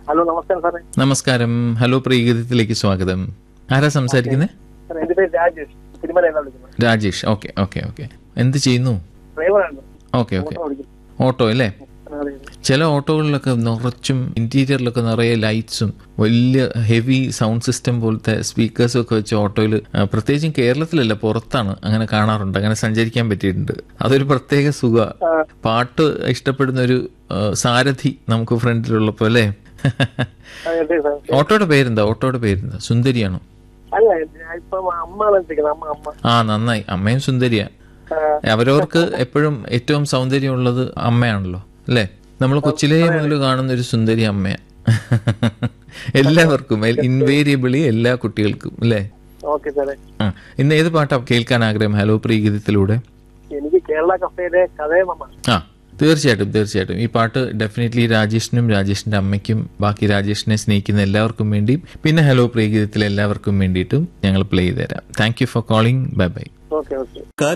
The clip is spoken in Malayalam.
ഹലോ നമസ്കാരം സാറേ നമസ്കാരം ഹലോ പ്രീഗീതത്തിലേക്ക് സ്വാഗതം ആരാ സംസാരിക്കുന്നത് സാർ എന്റെ പേര് രാജേഷ് തിരുമലയാണ് വിളിക്കുന്നത് രാജേഷ് ഓക്കെ ഓക്കെ ഓക്കെ എന്ത് ചെയ്യുന്നു ഡ്രൈവറാണ് ഓക്കെ ഓക്കെ ഓട്ടോ ഓടിക്കുന്നത് ഓട്ടോ അല്ലേ അതെ, അതെ. ചില ഓട്ടോകളിലൊക്കെ നിറച്ചും ഇന്റീരിയറിലൊക്കെ നിറയെ ലൈറ്റ്സും വലിയ ഹെവി സൗണ്ട് സിസ്റ്റം പോലത്തെ സ്പീക്കേഴ്സും ഒക്കെ വെച്ച് ഓട്ടോയിൽ പ്രത്യേകിച്ചും കേരളത്തിലല്ല പുറത്താണ് അങ്ങനെ കാണാറുണ്ട് അങ്ങനെ സഞ്ചരിക്കാൻ പറ്റിയിട്ടുണ്ട് അതൊരു പ്രത്യേക സുഖ ആ, പാട്ട് ഇഷ്ടപ്പെടുന്ന ഒരു ആ, സാരഥി നമുക്ക് ഫ്രണ്ടിലുള്ളപ്പോ അല്ലേ അതെ, അതെ സാർ ഓട്ടോയുടെ പേരെന്താ ഓട്ടോയുടെ പേരെന്താ സുന്ദരിയാണോ അല്ല ഞാൻ ഇപ്പം അമ്മയാണ് വിളിച്ചിരിക്കുന്നത് അമ്മ അമ്മ ആ നന്നായി അമ്മയും സുന്ദരിയാ ആ, അവരവർക്ക് എപ്പോഴും ഏറ്റവും സൗന്ദര്യമുള്ളത് അമ്മയാണല്ലോ അല്ലേ നമ്മൾ കൊച്ചിലേ മുതൽ കാണുന്ന ഒരു സുന്ദരി അമ്മയാ എല്ലാവർക്കും ഇൻവേരിയബിളി എല്ലാ കുട്ടികൾക്കും അല്ലേ ഓക്കെ സാറേ ആ ഇന്ന് ഏത് പാട്ടാ കേൾക്കാൻ ആഗ്രഹം ഹലോ പ്രീഗീതത്തിലൂടെ എനിക്ക് കേരള കഫേയിലെ കഥയമമ്മ ആ തീർച്ചയായിട്ടും തീർച്ചയായിട്ടും ഈ പാട്ട് ഡെഫിനറ്റ്ലി രാജേഷിനും രാജേഷിന്റെ അമ്മയ്ക്കും ബാക്കി രാജേഷിനെ സ്നേഹിക്കുന്ന എല്ലാവർക്കും വേണ്ടിയും പിന്നെ ഹലോ പ്രീഗീതത്തിലെ എല്ലാവർക്കും വേണ്ടിയിട്ടും ഞങ്ങൾ പ്ലേ ചെയ്ത് തരാം thank you for calling bye bye okay okay